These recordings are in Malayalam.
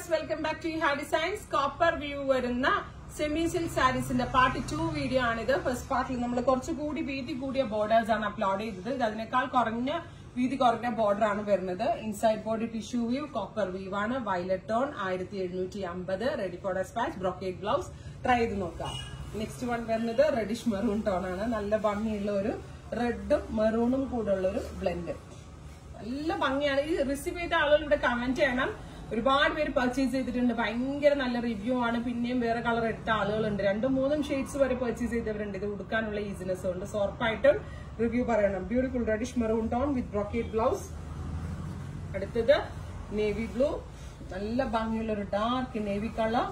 വ്യൂവേഴ്സ് വെൽക്കം ബാക്ക് ടു ഹാ ഡിസൈൻസ് കോപ്പർ വ്യൂ വരുന്ന സെമി സിൽക്ക് സാരീസിന്റെ പാർട്ട് ടു വീഡിയോ ആണിത് ഫസ്റ്റ് പാർട്ടിൽ നമ്മൾ കുറച്ചുകൂടി വീതി കൂടിയ ബോർഡേഴ്സ് ആണ് അപ്ലോഡ് ചെയ്തത് ഇത് അതിനേക്കാൾ കുറഞ്ഞ വീതി കുറഞ്ഞ ബോർഡർ ആണ് വരുന്നത് inside body tissue view copper view ആണ് വയലറ്റ് ടോൺ ആയിരത്തി എഴുന്നൂറ്റി അമ്പത് ready for dispatch brocade blouse try ചെയ്ത് നോക്കാം നെക്സ്റ്റ് വൺ വരുന്നത് റെഡിഷ് മെറൂൺ ടോൺ ആണ് നല്ല ഭംഗിയുള്ള ഒരു റെഡും മെറൂണും കൂടെ ഉള്ള ഒരു ബ്ലെൻഡ് നല്ല ഭംഗിയാണ് ഈ റിസീവ് ചെയ്ത ആളുകൾ ഇവിടെ കമന്റ് ചെയ്യണം ഒരുപാട് പേര് പർച്ചേസ് ചെയ്തിട്ടുണ്ട് ഭയങ്കര നല്ല റിവ്യൂ ആണ് പിന്നെയും വേറെ കളർ എടുത്ത ആളുകളുണ്ട് രണ്ടും മൂന്നും ഷെയ്ഡ്സ് വരെ പർച്ചേസ് ചെയ്തവരുണ്ട് ഇത് ഉടുക്കാനുള്ള ഈസിനെസ് ഉണ്ട് സോ ഉറപ്പായിട്ടും റിവ്യൂ പറയണം beautiful reddish maroon tone with brocade blouse അടുത്തത് നേവി ബ്ലൂ നല്ല ഭംഗിയുള്ള ഒരു dark navy colour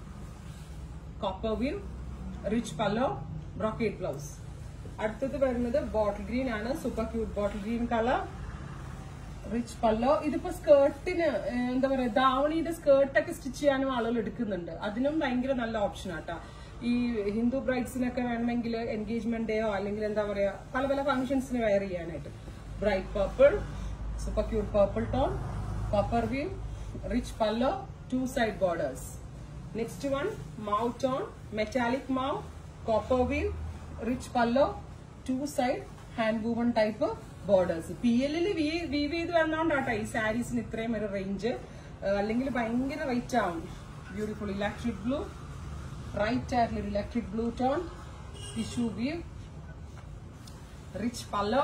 copper view rich pallu brocade blouse അടുത്തത് വരുന്നത് ബോട്ടിൽ ഗ്രീൻ ആണ് super cute bottle green colour rich pallu ഇതിപ്പോ സ്കേർട്ടിന് എന്താ പറയാ ധാവണിയുടെ സ്കേർട്ടൊക്കെ സ്റ്റിച്ച് ചെയ്യാനും ആളുകൾ എടുക്കുന്നുണ്ട് അതിനും ഭയങ്കര നല്ല ഓപ്ഷൻ ആട്ടാ ഈ ഹിന്ദു ബ്രൈഡ്സിനൊക്കെ വേണമെങ്കിൽ എൻഗേജ്മെന്റ് ഡേയോ അല്ലെങ്കിൽ എന്താ പറയാ പല പല ഫംഗ്ഷൻസിന് വെയർ ചെയ്യാനായിട്ട് bright purple super cute purple tone copper view rich pallu two side borders next one mauve tone metallic mauve copper view rich pallu two side hand woven type borders പി എല്ലില് വീവ് ചെയ്ത് വന്നോണ്ടാട്ടോ ഈ സാരീസിന് ഇത്രയും ഒരു റേഞ്ച് അല്ലെങ്കിൽ ഭയങ്കര റേറ്റ് ആവും ബ്യൂട്ടിഫുൾ ഇലക്ട്രിക് ബ്ലൂ റൈറ്റ് ആയിട്ടുള്ള ഒരു electric blue tone tissue view rich pallu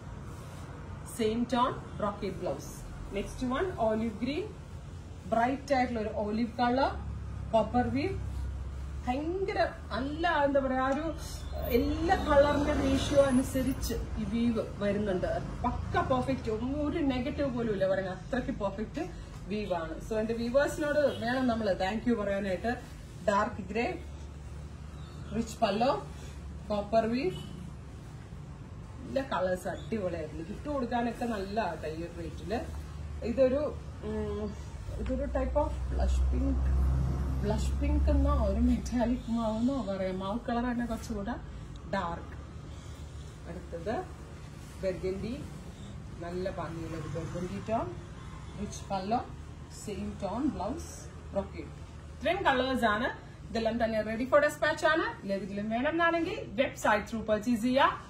same tone brocade blouse next one olive green bright ആയിട്ടുള്ള ഒരു ഓലിവ് കളർ കോപ്പർ വ്യൂ ഭയങ്കര നല്ല എന്താ പറയാ ആ ഒരു എല്ലാ കളറിന്റെ റേഷ്യോ അനുസരിച്ച് ഈ വീവ് വരുന്നുണ്ട് പക്ക പെർഫെക്റ്റ് ഒരു നെഗറ്റീവ് പോലും ഇല്ല പറയുന്നത് അത്രയ്ക്ക് പെർഫെക്റ്റ് വീവ് ആണ് സോ എന്റെ വീവേഴ്സിനോട് വേണം നമ്മൾ താങ്ക് യു പറയാനായിട്ട് dark grey rich pallu copper weave നല്ല കളേഴ്സ് അടിപൊളിയായിരുന്നു ഗിഫ്റ്റ് കൊടുക്കാനൊക്കെ നല്ല ആട്ടോ ഈ ഒരു റേറ്റില് ഇതൊരു ഉം, ഇതൊരു type of blush pink blush pink എന്നോ ഒരു മെറ്റാലിക് മാവെന്നോ പറയാം മാവ് കളർ തന്നെ കുറച്ചുകൂടെ ഡാർക്ക് അടുത്തത് ബെർഗൻഡി നല്ല ഭംഗിയുള്ള ഒരു burgundy tone rich pallu same tone blouse brocade ഇത്രയും കളേഴ്സ് ആണ് ഇതെല്ലാം തന്നെ റെഡി ഫോർ ഡെസ്പാച്ച് ആണ് ഇതിലും വേണമെന്നാണെങ്കിൽ വെബ്സൈറ്റ് ത്രൂ പർച്ചേസ് ചെയ്യുക